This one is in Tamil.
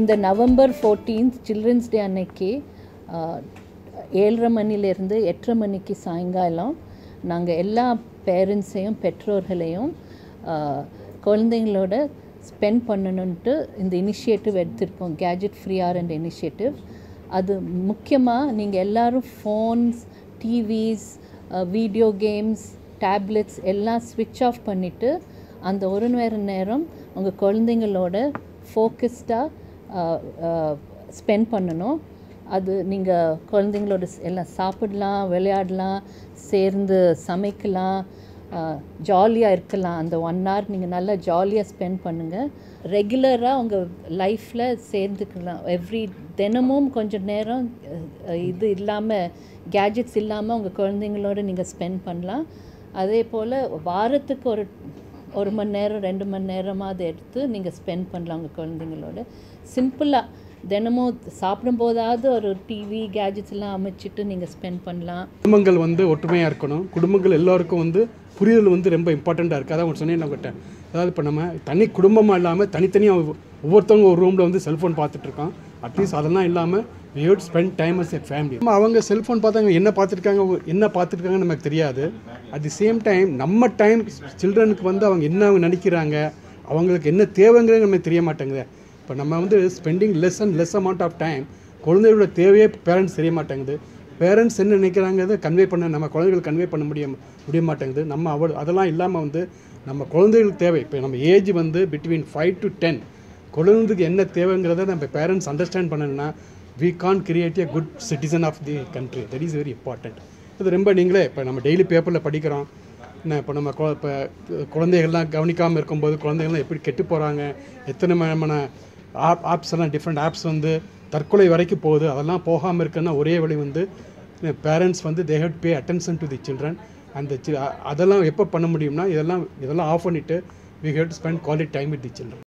இந்த நவம்பர் ஃபோர்டீன்த் சில்ட்ரன்ஸ் டே அன்னைக்கு ஆஹ், ஏழரை மணிலேருந்து எட்டரை மணிக்கு சாயங்காலம் நாங்கள் எல்லா பேரண்ட்ஸையும் பெற்றோர்களையும் ஆஹ், குழந்தைங்களோட ஸ்பெண்ட் பண்ணணுன்ட்டு இந்த இனிஷியேட்டிவ் எடுத்திருக்கோம் gadget free R and initiative அது முக்கியமாக நீங்கள் எல்லாரும் phones TVS video games tablets எல்லாம் ஸ்விட்ச் ஆஃப் பண்ணிவிட்டு அந்த ஒரு நேர நேரம் உங்கள் குழந்தைங்களோட ஃபோக்கஸ்டாக ஸ்பெண்ட் பண்ணணும் அது நீங்கள் குழந்தைங்களோட ஸ்- எல்லாம் சாப்பிடலாம் விளையாடலாம் சேர்ந்து சமைக்கலாம் ஜாலியாக இருக்கலாம் அந்த ஒன் hour நீங்கள் நல்லா ஜாலியாக ஸ்பெண்ட் பண்ணுங்கள் ரெகுலராக உங்கள் லைஃப்பில் சேர்ந்துக்கலாம் எவ்ரி தினமும் கொஞ்சம் நேரம் அஹ், இது இல்லாமல் கேஜெட்ஸ் இல்லாமல் உங்கள் குழந்தைங்களோட நீங்கள் ஸ்பெண்ட் பண்ணலாம் அதே போல் வாரத்துக்கு ஒரு ஒரு மணி நேரம் ரெண்டு மணி நேரமாவது எடுத்து நீங்கள் ஸ்பெண்ட் பண்ணலாம் உங்கள் குழந்தைங்களோட சிம்பிளாக தினமும் சாப்பிடும்போதாவது ஒரு டிவி கேஜெட்ஸ் எல்லாம் அமைச்சிட்டு நீங்கள் ஸ்பெண்ட் பண்ணலாம் குடும்பங்கள் வந்து ஒற்றுமையாக இருக்கணும் குடும்பங்கள் எல்லோருக்கும் வந்து புரிதல் வந்து ரொம்ப இம்பார்ட்டண்ட்டாக இருக்குது அதான் ஒன்று சொன்னேன் உங்கள்கிட்ட அதாவது இப்போ நம்ம தனி குடும்பமாக இல்லாமல் தனித்தனியாக ஒவ்வொருத்தவங்க ஒரு ரூமில் வந்து செல்ஃபோன் பார்த்துட்ருக்கோம் அட்லீஸ்ட் அதெல்லாம் இல்லாமல் we would spend time as a family அவங்க செல்ஃபோன் பார்த்தாங்க என்ன பார்த்துருக்காங்க என்ன பார்த்துருக்காங்கன்னு நமக்கு தெரியாது அட் தி சேம் டைம் நம்ம டைம் சில்ட்ரனுக்கு வந்து அவங்க என்ன அவங்க நினைக்கிறாங்க அவங்களுக்கு என்ன தேவைங்கிறது நமக்கு தெரிய மாட்டேங்குது இப்போ நம்ம வந்து spending less and less amount of time குழந்தைகளோட தேவையே பேரண்ட்ஸ் தெரிய மாட்டேங்குது பேரண்ட்ஸ் என்ன நினைக்கிறாங்கிறத கன்வே பண்ண நம்ம குழந்தைகளுக்கு கன்வே பண்ண முடிய முடிய மாட்டேங்குது நம்ம அவ அதெல்லாம் இல்லாமல் வந்து நம்ம குழந்தைகளுக்கு தேவை இப்போ நம்ம ஏஜ் வந்து பிட்வீன் ஃபைவ் டு டென் குழந்தைக்கு என்ன தேவைங்கிறத நம்ம பேரண்ட்ஸ் அண்டர்ஸ்டாண்ட் பண்ணணும்னா we can create a good citizen of the country that is very important இது ரொம்ப நீங்களே இப்போ நம்ம டெய்லி பேப்பரில் படிக்கிறோம் என்ன இப்போ நம்ம கொ- இப்போ குழந்தைகள்லாம் கவனிக்காமல் இருக்கும்போது குழந்தைகள்லாம் எப்படி கெட்டு போகிறாங்க எத்தனை விதமான ஆப் ஆப்ஸ் எல்லாம் டிஃப்ரெண்ட் ஆப்ஸ் வந்து தற்கொலை வரைக்கும் போகுது அதெல்லாம் போகாமல் இருக்குன்னா ஒரே வழி வந்து பேரண்ட்ஸ் வந்து they had pay attention to the children அந்த சி- அதெல்லாம் எப்போ பண்ண முடியும்னா இதெல்லாம் இதெல்லாம் ஆஃப் பண்ணிவிட்டு we had spend quality time with the children